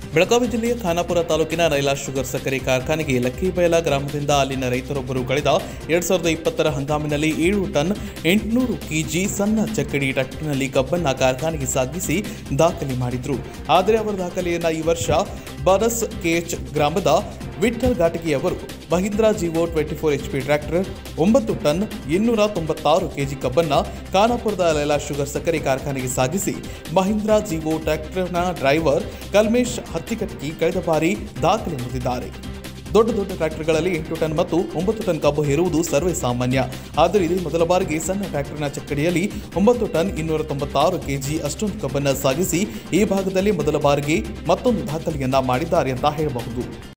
ಬೆಳಗಾವಿ ಜಿಲ್ಲೆಯ ಖಾನಾಪುರ ತಾಲೂಕಿನ ನೈಲಾ ಶುಗರ್ ಸಕ್ಕರೆ ಕಾರ್ಖಾನೆಗೆ ಲಕ್ಕಿಬೈಲ ಗ್ರಾಮದಿಂದ ಅಲ್ಲಿನ ರೈತರೊಬ್ಬರು ಕಳೆದ ಎರಡ್ ಸಾವಿರದ ಇಪ್ಪತ್ತರ ಹಂಗಾಮಿನಲ್ಲಿ ಏಳು ಟನ್ ಎಂಟುನೂರು ಕೆಜಿ ಸಣ್ಣ ಚಕ್ಕಡಿ ಟ್ರಕ್ನಲ್ಲಿ ಕಬ್ಬನ್ನ ಕಾರ್ಖಾನೆಗೆ ಸಾಗಿಸಿ ದಾಖಲೆ ಮಾಡಿದ್ರು ಆದರೆ ಅವರ ದಾಖಲೆಯನ್ನ ಈ ವರ್ಷ ಬನಸ್ ಕೆಎಚ್ ಗ್ರಾಮದ ವಿಠಲ್ ಘಾಟಗಿಯವರು Mahindra Jivo twenty four H P tractor ಒಂಬತ್ತು ಟನ್ ಇನ್ನೂರ ತೊಂಬತ್ತಾರು ಕೆಜಿ ಕಬ್ಬನ್ನ ಖಾನಾಪುರದ ಲೈಲಾ ಶುಗರ್ ಸಕ್ಕರೆ ಕಾರ್ಖಾನೆಗೆ ಸಾಗಿಸಿ ಮಹೀಂದ್ರಾ ಜಿವೋ ಟ್ರ್ಯಾಕ್ಟರ್ನ ಡ್ರೈವರ್ ಕಲ್ಮೇಶ್ ಹತ್ತಿಕಟ್ಟಿ ಕಳೆದ ಬಾರಿ ದಾಖಲೆ ಮುರಿದಿದ್ದಾರೆ ದೊಡ್ಡ ದೊಡ್ಡ ಟ್ರ್ಯಾಕ್ಟರ್ಗಳಲ್ಲಿ ಎಂಟು ಟನ್ ಮತ್ತು ಒಂಬತ್ತು ಟನ್ ಕಬ್ಬು ಹೇರುವುದು ಸರ್ವೇ ಸಾಮಾನ್ಯ ಆದರೆ ಇದೇ ಮೊದಲ ಬಾರಿಗೆ ಸಣ್ಣ ಟ್ರ್ಯಾಕ್ಟರ್ನ ಚಕ್ಕಡಿಯಲ್ಲಿ ಒಂಬತ್ತು ಟನ್ ಇನ್ನೂರ ತೊಂಬತ್ತಾರು ಕೆಜಿ ಅಷ್ಟೊಂದು ಕಬ್ಬನ್ನು ಸಾಗಿಸಿ ಈ ಭಾಗದಲ್ಲಿ ಮೊದಲ ಬಾರಿಗೆ ಮತ್ತೊಂದು ದಾಖಲೆಯನ್ನ ಮಾಡಿದ್ದಾರೆ ಅಂತ ಹೇಳಬಹುದು